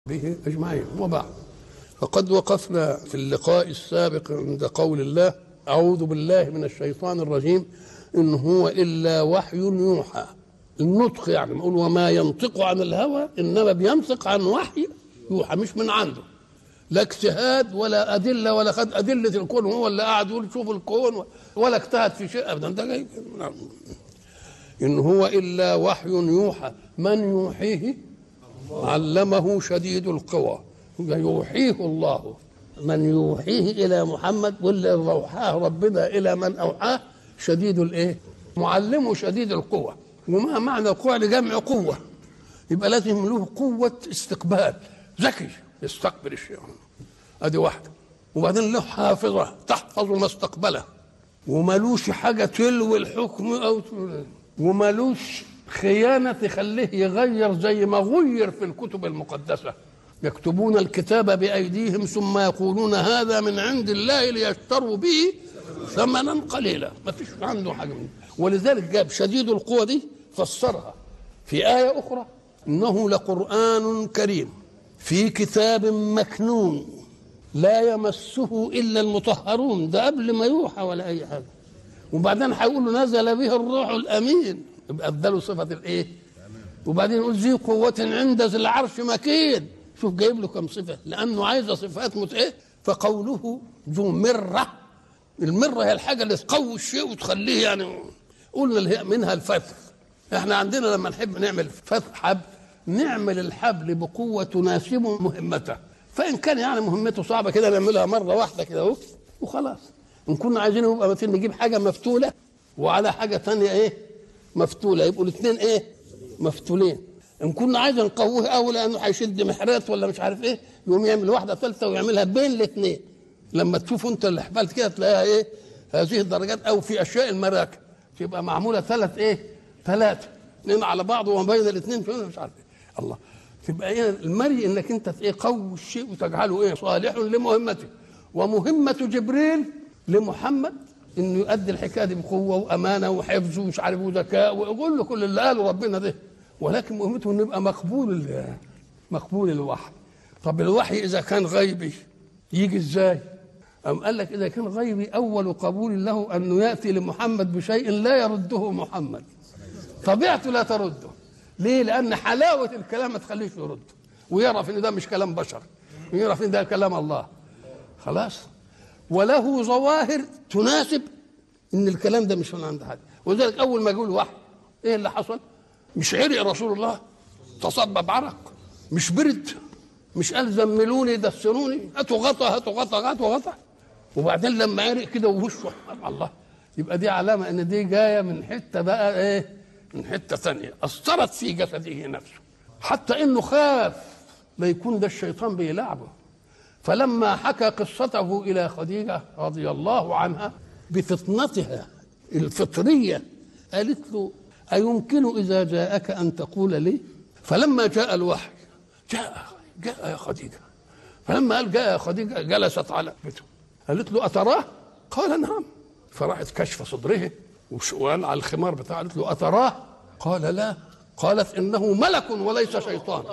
به أجمعين وبعد فقد وقفنا في اللقاء السابق عند قول الله أعوذ بالله من الشيطان الرجيم إن هو إلا وحي يوحى النطق يعني نقول وما ينطق عن الهوى إنما بينطق عن وحي يوحى مش من عنده لا اجتهاد ولا أدلة ولا خد أدلة الكون هو اللي قاعد يقول شوف الكون ولا اجتهد في شيء أبدا ده جاي إن هو إلا وحي يوحى من يوحيه علمه شديد القوى يوحيه الله من يوحيه الى محمد واللي اوحاه ربنا الى من اوحاه شديد الايه معلمه شديد القوى وما معنى القوة لجمع قوة يبقى لازم له قوة استقبال ذكي يستقبل الشيء ادي واحدة وبعدين له حافظة تحفظ ما استقبله وملوش حاجة تلوي الحكم أو وملوش خيانة تخليه يغير زي ما غير في الكتب المقدسة يكتبون الكتاب بأيديهم ثم يقولون هذا من عند الله ليشتروا به ثمنا قليلا ما فيش عنده حاجة منه ولذلك جاب شديد القوة دي فسرها في آية أخرى إنه لقرآن كريم في كتاب مكنون لا يمسه إلا المطهرون ده قبل ما يوحى ولا أي حاجة وبعدين هيقول نزل به الروح الأمين يبقى اداله صفه الايه وبعدين يقول ذي قوة عند ذي العرش مكين شوف جايب له كم صفة لأنه عايز صفات مت إيه فقوله ذو مرة المرة هي الحاجة اللي تقوي الشيء وتخليه يعني قلنا اللي هي منها الفتح احنا عندنا لما نحب نعمل فتح حبل نعمل الحبل بقوة تناسب مهمته فإن كان يعني مهمته صعبة كده نعملها مرة واحدة كده اهو وخلاص إن كنا عايزين يبقى مثلا نجيب حاجة مفتولة وعلى حاجة ثانية إيه مفتوله يبقوا الاثنين ايه مفتولين ان كنا عايز نقويه قوي لانه هيشد محرات ولا مش عارف ايه يقوم يعمل واحده ثالثه ويعملها بين الاثنين لما تشوفوا انت الاحبال كده تلاقيها ايه هذه الدرجات او في اشياء المراكب تبقى معموله ثلاث ايه ثلاثه اثنين على بعض وما بين الاثنين مش عارف ايه الله تبقى ايه المري انك انت ايه قوي الشيء وتجعله ايه صالح لمهمته ومهمه جبريل لمحمد انه يؤدي الحكايه دي بقوه وامانه وحفظ ومش عارف وذكاء ويقول له كل اللي قاله ربنا ده ولكن مهمته انه يبقى مقبول مقبول الوحي طب الوحي اذا كان غيبي يجي ازاي؟ أم قال لك إذا كان غيبي أول قبول له أنه يأتي لمحمد بشيء لا يرده محمد طبيعته لا ترده ليه؟ لأن حلاوة الكلام ما تخليش يرد ويعرف إن ده مش كلام بشر ويعرف إن ده كلام الله خلاص وله ظواهر تناسب ان الكلام ده مش من عند حد ولذلك اول ما يقول وحي ايه اللي حصل مش عرق رسول الله تصبب عرق مش برد مش قال زملوني دسروني هاتوا غطا هاتوا غطا هاتوا غطا وبعدين لما عرق كده ووشه الله يبقى دي علامه ان دي جايه من حته بقى ايه من حته ثانيه اثرت في جسده نفسه حتى انه خاف لا يكون ده الشيطان بيلعبه فلما حكى قصته الى خديجه رضي الله عنها بفطنتها الفطريه قالت له أيمكن إذا جاءك أن تقول لي فلما جاء الوحي جاء جاء يا خديجة فلما قال جاء يا خديجة جلست على بيته قالت له أتراه قال نعم فراحت كشف صدره وقال على الخمار بتاعه قالت له أتراه قال لا قالت إنه ملك وليس شيطان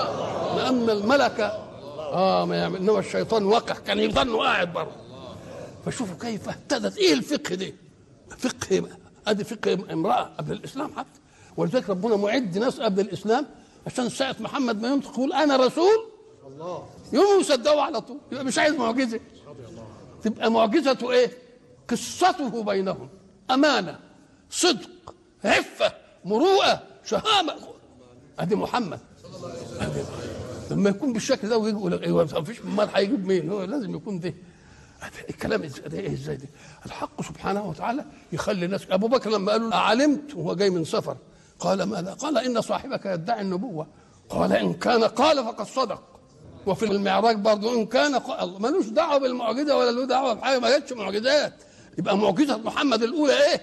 لأن الملك اه ما يعمل انما الشيطان وقع كان يظن قاعد بره فشوفوا كيف اهتدت ايه الفقه دي فقه ادي فقه امراه قبل الاسلام حتى ولذلك ربنا معد ناس قبل الاسلام عشان ساعه محمد ما ينطق يقول انا رسول الله يوم يصدقوا على طول يبقى مش عايز معجزه تبقى معجزته ايه قصته بينهم امانه صدق عفه مروءه شهامه ادي محمد أدي لما يكون بالشكل ده ويجي يقول ايوه ما فيش امال هيجيب مين هو لازم يكون ده الكلام ده ايه ازاي ده الحق سبحانه وتعالى يخلي الناس ابو بكر لما قالوا علمت وهو جاي من سفر قال ماذا قال ان صاحبك يدعي النبوه قال ان كان قال فقد صدق وفي المعراج برضه ان كان قال ملوش دعوه بالمعجزه ولا له دعوه بحاجه ما جاتش معجزات يبقى معجزه محمد الاولى ايه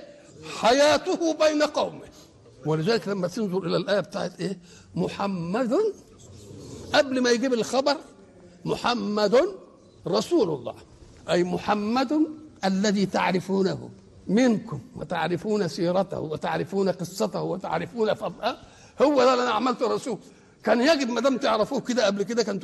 حياته بين قومه ولذلك لما تنظر الى الايه بتاعت ايه محمد قبل ما يجيب الخبر محمد رسول الله أي محمد الذي تعرفونه منكم وتعرفون سيرته وتعرفون قصته وتعرفون فضله هو ده اللي انا عملته رسول كان يجب ما دام تعرفوه كده قبل كده كان